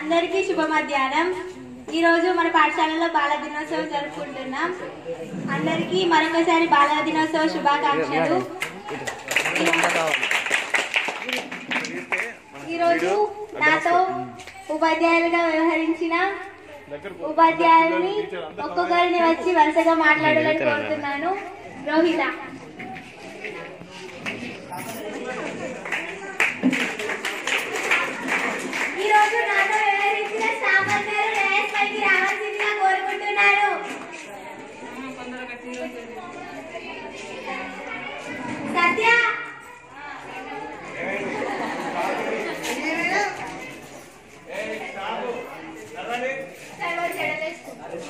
అందరికీ శుభ మధ్యాహ్నం ఈ రోజు మన పాఠశాలలో బాల దినోత్సవం జరుపుకుంటున్నాం అందరికీ మరొకసారి బాల దినోత్సవ శుభాకాంక్షలు ఈరోజు నాతో ఉపాధ్యాయులుగా వ్యవహరించిన ఉపాధ్యాయుల్ని ఒక్కొక్కరిని వచ్చి వరుసగా మాట్లాడాలని కోరుతున్నాను రోహిత ఈ రోజు నాతో వ్యవహరించిన సామాన్ గారు రేస్ పైకి రావాల్సిందిగా కోరుకుంటున్నాను సత్య సర్వర్ చెడలేసుకో.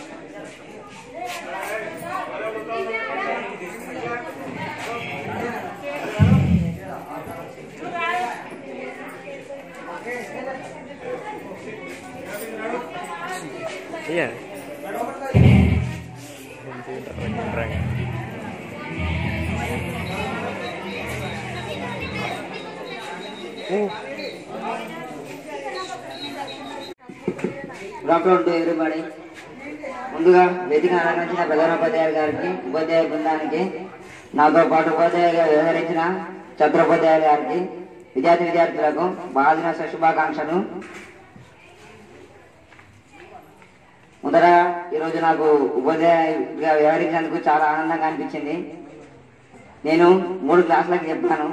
Iya. Oh. Good afternoon to everybody ముందుగా వేదిక అలంకరించిన ప్రధానోపాధ్యాయులు గారికి ఉపాధ్యాయ బృందానికి నాతో పాటు ఉపాధ్యాయులుగా వ్యవహరించిన ఛత్రోపాధ్యాయులు గారికి విద్యార్థి విద్యార్థులకు బాలదినోత్సవ శుభాకాంక్షలు మొదట ఈరోజు నాకు ఉపాధ్యాయుడిగా వ్యవహరించినందుకు చాలా ఆనందంగా అనిపించింది నేను మూడు క్లాసులకు చెప్పాను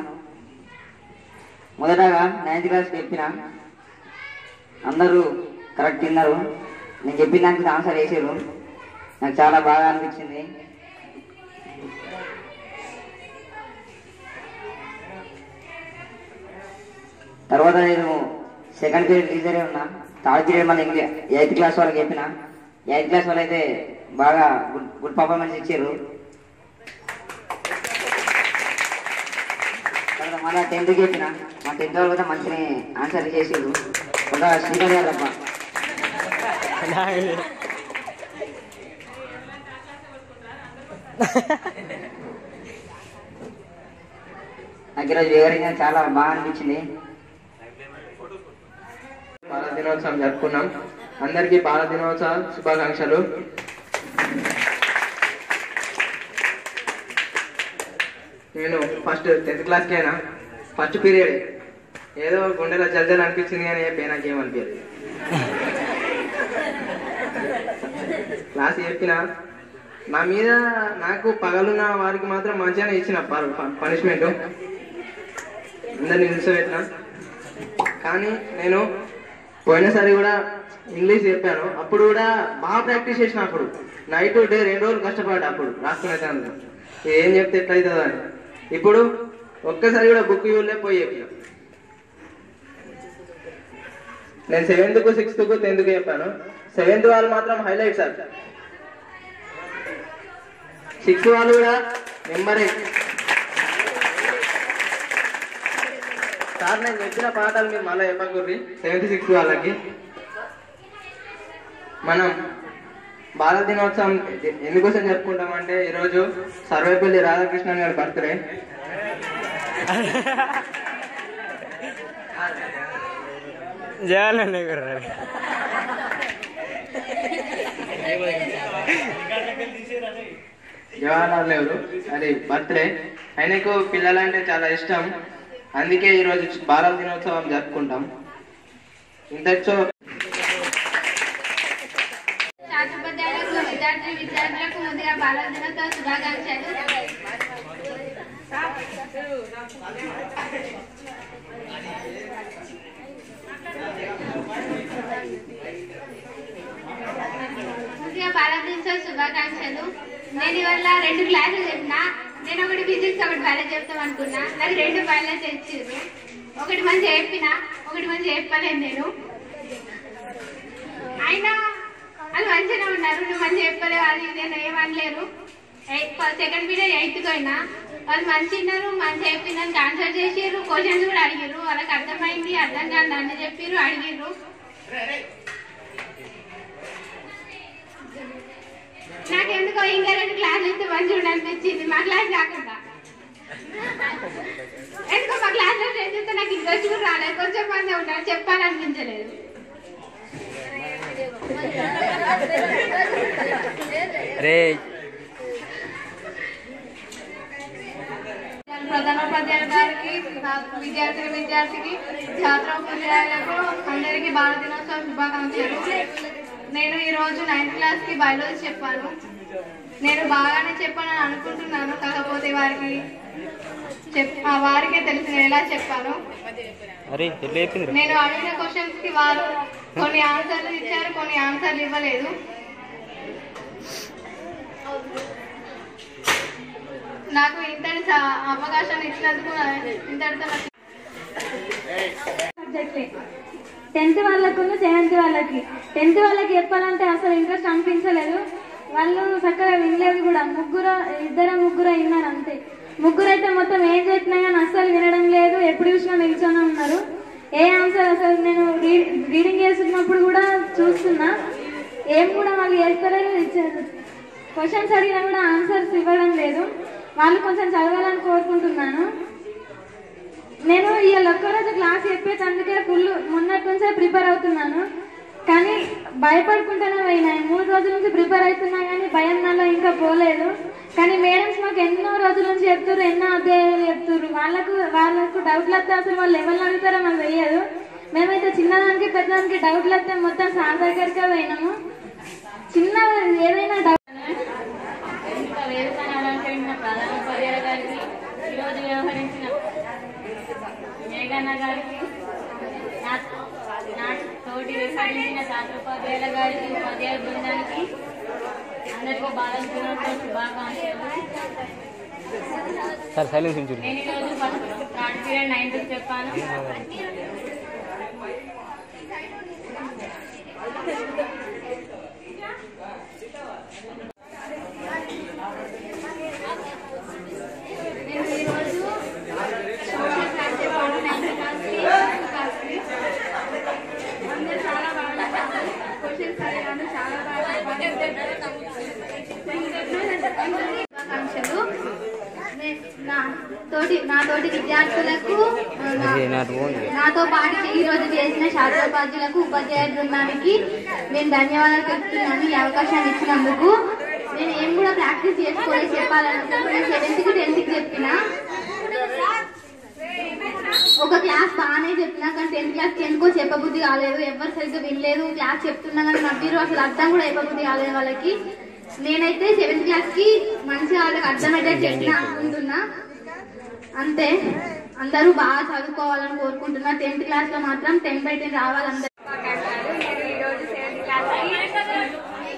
మొదటగా నైన్త్ క్లాస్ చెప్పిన అందరూ కరెక్ట్ విన్నారు నేను చెప్పిన దానికి ఆన్సర్ వేసారు నాకు చాలా బాగా అనిపించింది తర్వాత నేను సెకండ్ పీరియడ్ టీచరే ఉన్నా థర్డ్ పీరియడ్ మళ్ళీ ఇంగ్లీ ఎయిత్ క్లాస్ వాళ్ళకి చెప్పిన ఎయిత్ క్లాస్ వాళ్ళు అయితే బాగా గుడ్ గుడ్ పర్ఫార్మెన్స్ ఇచ్చారు తర్వాత మళ్ళీ టెన్త్ చెప్పిన మా టెన్త్ వాళ్ళు కూడా మంచిగా ఆన్సర్ చేసారు ఒక శ్రీకర్ గారు తప్ప నాకు ఈరోజు వివరంగా చాలా బాగా అనిపించింది బాల దినోత్సవం జరుపుకున్నాం అందరికీ బాల దినోత్సవ శుభాకాంక్షలు నేను ఫస్ట్ టెన్త్ క్లాస్కి అయినా ఫస్ట్ పీరియడ్ ఏదో గుండెలో జల్జల్ అనిపించింది కానీ ఏ పేనాకి ఏమనిపించలేదు క్లాస్ చెప్పిన నా మీద నాకు పగలున్న వారికి మాత్రం మంచిగానే ఇచ్చిన పనిష్మెంట్ అందరిని నిలిచిపెట్టిన కానీ నేను పోయినసారి కూడా ఇంగ్లీష్ చెప్పాను అప్పుడు కూడా బాగా ప్రాక్టీస్ చేసిన అప్పుడు నైట్ డే రెండు రోజులు కష్టపడ్డా అప్పుడు రాసుకునే దాంట్లో ఏం చెప్తే ఎట్లయితుందో అని ఇప్పుడు ఒక్కసారి కూడా బుక్ ఇవ్వలే పోయి చెప్పిన నేను సెవెంత్కు సిక్స్త్కు టెన్త్కు చెప్పాను సెవెంత్ వాళ్ళు మాత్రం హైలైట్ సార్ సిక్స్త్ వాళ్ళు కూడా నెంబర్ సార్ నేను చెప్పిన పాఠాలు మీరు మళ్ళీ చెప్పకూర్రి సెవెంత్ సిక్స్త్ వాళ్ళకి మనం బాల దినోత్సవం ఎ- ఎందుకోసం జరుపుకుంటామంటే ఈరోజు సర్వేపల్లి రాధాకృష్ణన్ గారి birthday Jalan nih keren. Jawaharlal Nehru అది బర్త్డే ఆయనకు పిల్లలంటే చాలా ఇష్టం అందుకే ఈరోజు బాల దినోత్సవం జరుపుకుంటాం ఇంతటితో శాస్త్రోపాధ్యాయులకు విద్యార్థి విద్యార్థులకు ముందుగా బాల దినోత్సవ శుభాకాంక్షలు ముందుగా బాల దినోత్సవ శుభాకాంక్షలు నేను ఇవాళ రెండు క్లాసులు చెప్పిన నేను ఒకటి ఫిజిక్స్ ఒకటి బయాలజీ చెప్తాం అనుకున్నా నాకు రెండు బయాలజీ ఇచ్చారు ఒకటి మంచి చెప్పిన ఒకటి మంచి చెప్పలేదు నేను అయినా వాళ్ళు మంచిగానే ఉన్నారు నువ్వు మంచిగా చెప్పలేవు అది ఇది అని ఏమనలేరు సెకండ్ పీరియడ్ ఎయిత్ పోయినా వాళ్ళు మంచి ఉన్నారు మంచి చెప్పినానికి ఆన్సర్ చేసిర్రు క్వశ్చన్స్ కూడా అడిగిర్రు వాళ్ళకి అర్థమైంది అర్థం కాదు అన్ని చెప్పిర్రు అడిగిర్రు నాకెందుకో ఇంకా రెండు క్లాసులు ఇస్తే మంచిగా అనిపించింది మా క్లాస్ కాకుండా ఎందుకో మా క్లాస్ లో చూస్తే నాకు ఇంట్రెస్ట్ కూడా రాలేదు కొంచెం మంది ఉంటారు చెప్పాలనిపించలేదు రే ప్రధానోపాధ్యాయుల గారికి విద్యార్థి విద్యార్థికి ఛాత్రోపాధ్యాయులకు అందరికీ భారత దినోత్సవ శుభాకాంక్షలు నేను ఈ రోజు నైన్త్ క్లాస్ కి బయాలజీ చెప్పాను నేను బాగానే చెప్పానని అనుకుంటున్నాను కాకపోతే వారికి చెప్ ఆ వారికే తెలుసు నేను ఎలా చెప్పాను అరే ఎట్లా చెప్పింది నేను అడిగిన క్వశ్చన్స్ కి వారు కొన్ని ఆన్సర్లు ఇచ్చారు కొన్ని ఆన్సర్లు ఇవ్వలేదు నాకు ఇంతటి స- అవకాశాన్ని ఇచ్చినందుకు ఇంతటితో నాకు సబ్జెక్టే టెన్త్ వాళ్ళకు సెవెంత్ వాళ్ళకి టెన్త్ వాళ్ళకి చెప్పాలంటే అసలు ఇంట్రెస్ట్ అనిపించలేదు వాళ్ళు చక్కగా వినలేదు కూడా ముగ్గురు ఇద్దరు ముగ్గురు విన్నారు అంతే ముగ్గురు అయితే మొత్తం ఏం చెప్పినా కానీ అస్సలు వినడం లేదు ఎప్పుడు చూసినా నిల్చొని ఉన్నారు ఏ ఆన్సర్ అసలు నేను రీ- రీడింగ్ చేస్తున్నప్పుడు కూడా చూస్తున్నా ఏం కూడా వాళ్ళు చేస్తలేరు ఇచ్చారు క్వశ్చన్స్ అడిగినా కూడా ఆన్సర్స్ ఇవ్వడం లేదు వాళ్ళు కొంచెం చదవాలని కోరుకుంటున్నాను నేను ఇవాళ ఒక్కరోజు క్లాస్ చెప్పేటందుకే ఫుల్ మొన్నటి నుంచే ప్రిపేర్ అవుతున్నాను కానీ భయపడుకుంటూనే పోయినా మూడు రోజుల నుంచి ప్రిపేర్ అవుతున్నా కానీ భయం నాలో ఇంకా పోలేదు కానీ మేడమ్స్ మాకు ఎన్నో రోజుల నుంచి చెప్తారు ఎన్నో అధ్యాయాలు చెప్తారు వాళ్ళకు వాళ్ళకు డౌట్లు వస్తే అసలు వాళ్ళు ఎవరిని అడుగుతారో మాకు తెలియదు మేమైతే చిన్నదానికి పెద్దదానికి డౌట్లు వస్తే మొత్తం సార్ దగ్గరికే పోయినాము చిన్న ఏదైనా డౌట్ ఇంత వేదికను అలంకరించిన ప్రధాన ఉపాధ్యాయుల గారికి ఈరోజు వ్యవహరించిన మేఘన్న గారికి నా నా తోటి వ్యవహరించిన శాస్త్రోపాధ్యాయుల గారికి ఉపాధ్యాయ బృందానికి అందరికీ బాలల దినోత్సవ శుభాకాంక్షలు సార్ సైలెన్స్ ఉంచుడు నేను ఈరోజు ఫస్ట్ థర్డ్ పీరియడ్ నైన్త్ చెప్పాను నేను ఈరోజు సోషల్ క్లాస్ చెప్పాను నైన్త్ క్లాస్కి ఎయిత్ క్లాస్కి అందరూ చాలా బాగా చెప్పారు క్వశ్చన్స్ అడిగాను చాలా బాగా శుభాకాంక్షలు నే- నా తోటి నా తోటి విద్యార్థులకు నా- అదే నాది ఓన్లీ. నాతో పాటు ఈ రోజు చేసిన శాస్త్రోపాధ్యులకు ఉపాధ్యాయ బృందానికి నేను ధన్యవాదాలు చెప్తున్నాను ఈ అవకాశాన్ని ఇచ్చినందుకు నేను ఏం కూడా ప్రాక్టీస్ చేసుకోవాలి చెప్పాలనుకున్నాను నేను సెవెంత్ కి టెన్త్ కి చెప్పిన ఒక క్లాస్ బాగానే చెప్పినా కానీ టెన్త్ క్లాస్ ఎందుకో చెప్పబుద్ధి కాలేదు ఎవరు సరిగ్గా వినలేదు క్లాస్ చెప్తున్నా కానీ నవ్విరు అసలు అర్థం కూడా చెప్పబుద్ధి కాలేదు వాళ్ళకి నేనైతే సెవెంత్ క్లాస్ కి మంచిగా వాళ్ళకి అర్థమయ్యేటట్టు చెప్పిన అనుకుంటున్నా అంతే అందరూ బాగా చదువుకోవాలని కోరుకుంటున్నా టెన్త్ క్లాస్ లో మాత్రం టెన్ బై టెన్ రావాలందరూ నేను ఈరోజు సెవెంత్ క్లాస్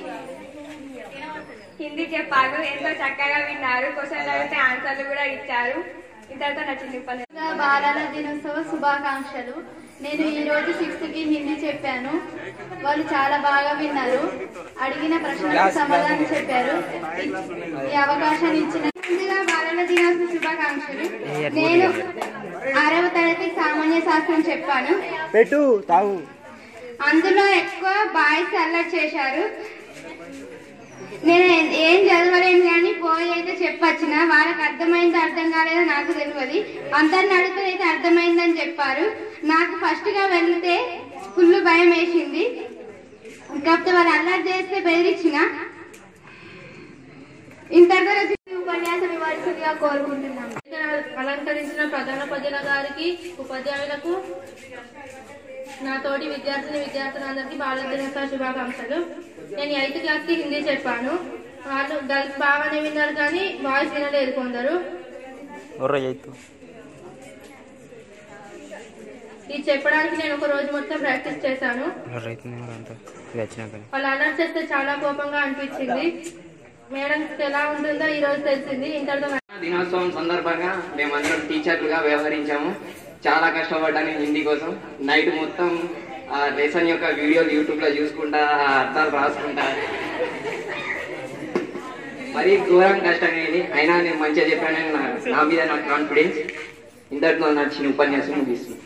హిందీ చెప్పాను ఎంతో చక్కగా విన్నారు క్వశ్చన్లు అడిగితే ఆన్సర్లు కూడా ఇచ్చారు ఇంతటితో నా చిన్న పని బాలల దినోత్సవ శుభాకాంక్షలు నేను ఈ రోజు సిక్స్త్ కి హిందీ చెప్పాను వాళ్ళు చాలా బాగా విన్నారు అడిగిన ప్రశ్నలకు సమాధానం చెప్పారు ఈ అవకాశాన్ని ఇచ్చిన ముందుగా బాలల దినోత్సవ శుభాకాంక్షలు నేను ఆరవ తరగతి సామాన్య శాస్త్రం చెప్పాను పెట్టు తాగు అందులో ఎక్కువ బాయ్స్ అల్లరి చేశారు నేను ఏ- ఏం చదవలేను కానీ పోయి అయితే చెప్పొచ్చిన వాళ్ళకి అర్థమైందో అర్థం కాలేదో నాకు తెలియదు అందరిని అడిగితే అయితే అర్థమైందని చెప్పారు నాకు ఫస్ట్ గా వెళ్తే ఫుల్ భయం వేసింది కాకపోతే వాళ్ళు అల్లరి చేస్తే బెదిరించిన ఇంతటితో ఉపన్యాసం ఇవ్వాల్సిందిగా కోరుకుంటున్నాను అలంకరించిన ప్రధానోపాధ్యాయుల గారికి ఉపాధ్యాయులకు నా తోటి విద్యార్థిని విద్యార్థులందరికీ భారత దినోత్సవ శుభాకాంక్షలు నేను ఎయిత్ క్లాస్ కి హిందీ చెప్పాను వాళ్ళు గర్ల్స్ బాగానే విన్నారు కానీ బాయ్స్ వినలేదు కొందరు ఒర్ర ఎయిత్ ఇది చెప్పడానికి నేను ఒక రోజు మొత్తం ప్రాక్టీస్ చేశాను ఒర్ర అవుతుంది అంతా ఇది వచ్చినాక వాళ్ళు అలర్ట్ చేస్తే చాలా కోపంగా అనిపించింది మేడంకి ఎలా ఉంటుందో ఈ రోజు తెలిసింది ఇంతటితో నా- దినోత్సవం సందర్భంగా మేమందరం టీచర్లుగా వ్యవహరించాము చాలా కష్టపడ్డాను హిందీ కోసం నైట్ మొత్తం ఆ లెసన్ యొక్క వీడియోలు యూట్యూబ్ లో చూసుకుంటా ఆ అర్థాలు రాసుకుంటా మరీ ఘోరం కష్టమైంది అయినా నేను మంచిగా చెప్పానని నా- నా మీద నాకు కాన్ఫిడెన్స్ ఇంతటితో నచ్చిన ఉపన్యాసం ముగిస్తుంది